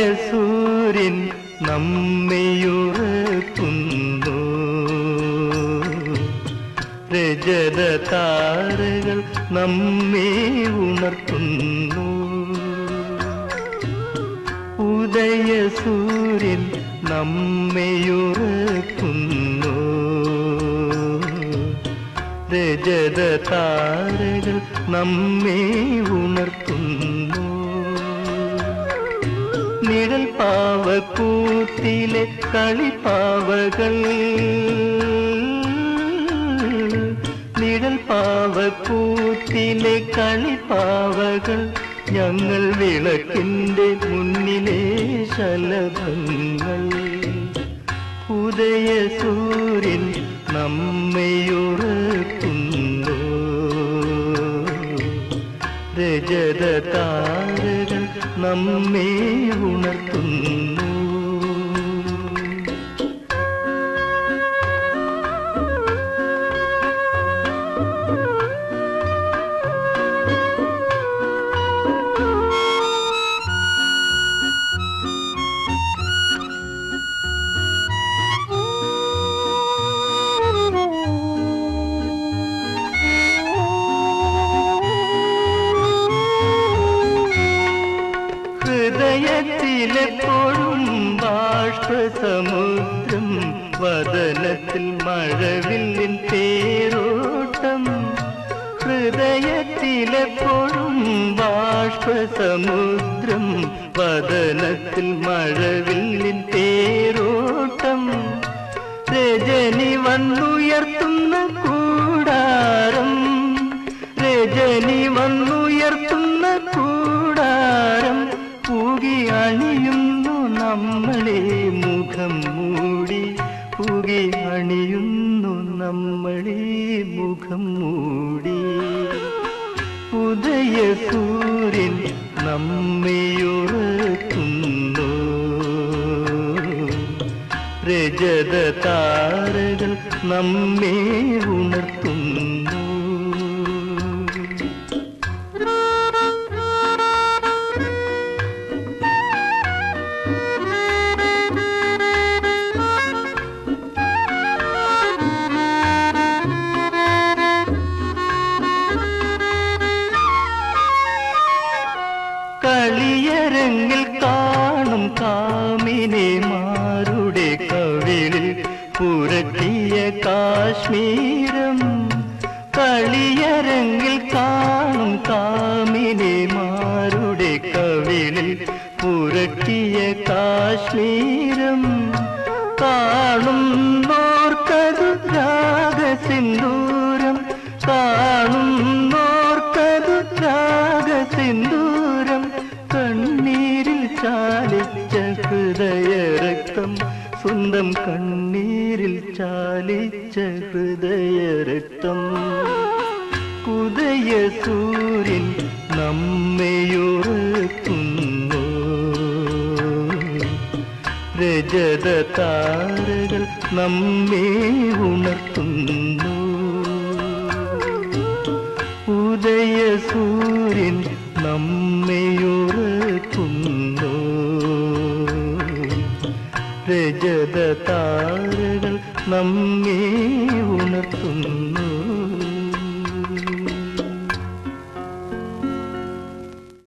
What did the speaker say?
സൂര്യൻ നമ്മയുറക്കുന്നു രജത താരകൾ നമ്മെ ഉണർത്തുന്നു ഉദയ സൂര്യൻ നമ്മയുറക്കുന്നു രജത താരകൾ നമ്മെ ഉണർത്തുന്നു നിഴൽ പാവക്കൂത്തിലെ കളിപ്പാവകൾ നിഴൽ പാവക്കൂത്തിലെ കളിപ്പാവകൾ ഞങ്ങൾ വിളക്കിന്റെ മുന്നിലെ ശലഭങ്ങൾ ഉദയ സൂര്യൻ നമ്മയുറക്കുന്നു രജത താരകൾ നമ്മെ ഉണർത്തുന്നു ഹൃദയത്തിലെപ്പോഴും ബാഷ്പസമുദ്രം വദനത്തിൽ മഴവില്ലിൻ തേരോട്ടം ഹൃദയത്തിലെപ്പോഴും ബാഷ്പസമുദ്രം വദനത്തിൽ മഴവില്ലിൻ തേരോട്ടം രജനി വന്നുയർത്തുന്ന കൂടാരം രജനി വന്നുയർത്തുന്ന കൂടാരം പൂകി അണിയുന്നു നമ്മളെ മുഖം മൂടി പൂകി അണിയുന്നു നമ്മളെ മുഖം മൂടി ഉദയ സൂര്യൻ നമ്മയുറക്കുന്നു രജത താരകൾ നമ്മെ ഉണർത്തുന്നു കളിയരങ്ങിൽ കാണും കാമിനിമാരുടെ കവിളിൽ പുരട്ടിയ കാശ്മീരം കളിയരങ്ങിൽ കാണും കാമിനിമാരുടെ കവിളിൽ പുരട്ടിയ കാശ്മീരം കാണുന്നോർക്കതു രാഗസിന്ദൂരം കാണുന്നോർക്കതു രാഗസിന്ദൂരം കണ്ണീരിൽ ചാലിച്ച ഹൃദയരക്തം സ്വന്തം കണ്ണീരിൽ ചാലിച്ച ഹൃദയരക്തം ഉദയ സൂര്യൻ നമ്മയുറക്കുന്നു രജത താരകൾ നമ്മെ ഉണർത്തുന്നു ഉദയ സൂര്യൻ നമ്മയുറക്കുന്നു രജത താരകൾ നമ്മെ ഉണർത്തുന്നു